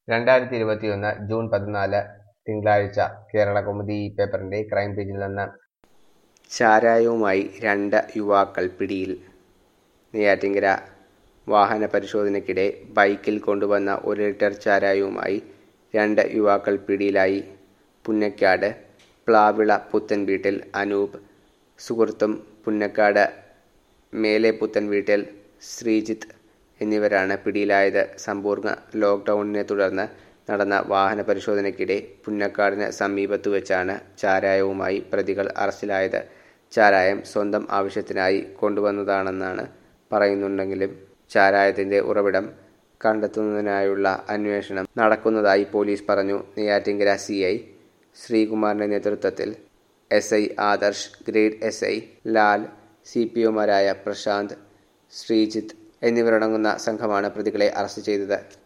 രണ്ടായിരത്തി ഇരുപത്തിയൊന്ന് ജൂൺ പതിനാല് തിങ്കളാഴ്ച കേരള കൗമുദി ഈ പേപ്പറിന്റെ ക്രൈം പേജിൽ നിന്ന് ചാരായവുമായി രണ്ട് യുവാക്കൾ പിടിയിൽ നെയ്യാറ്റിങ്കര വാഹന പരിശോധനയ്ക്കിടെ ബൈക്കിൽ കൊണ്ടുവന്ന ഒരു ലിറ്റർ ചാരായവുമായി രണ്ട് യുവാക്കൾ പിടിയിലായി പുന്നക്കാട് പ്ലാവിള പുത്തൻ വീട്ടിൽ അനൂപ് സുഹൃത്തും പുന്നക്കാട് മേലെ പുത്തൻ വീട്ടിൽ ശ്രീജിത്ത് എന്നിവരാണ് പിടിയിലായത് സമ്പൂർണ്ണ ലോക്ക്ഡൌണിനെ തുടർന്ന് നടന്ന വാഹന പരിശോധനയ്ക്കിടെ പുന്നക്കാടിന് സമീപത്തു വെച്ചാണ് ചാരായവുമായി പ്രതികൾ അറസ്റ്റിലായത് ചാരായം സ്വന്തം ആവശ്യത്തിനായി കൊണ്ടുവന്നതാണെന്നാണ് പറയുന്നുണ്ടെങ്കിലും ചാരായത്തിന്റെ ഉറവിടം കണ്ടെത്തുന്നതിനായുള്ള അന്വേഷണം നടക്കുന്നതായി പോലീസ് പറഞ്ഞു നെയ്യാറ്റിങ്കര സി ഐ ശ്രീകുമാറിന്റെ നേതൃത്വത്തിൽ S I Adarsh grade S I Lal C P ഒമാരായ പ്രശാന്ത് ശ്രീജിത്ത് എന്നിവരടങ്ങുന്ന സംഘമാണ് പ്രതികളെ അറസ്റ്റ് ചെയ്തത്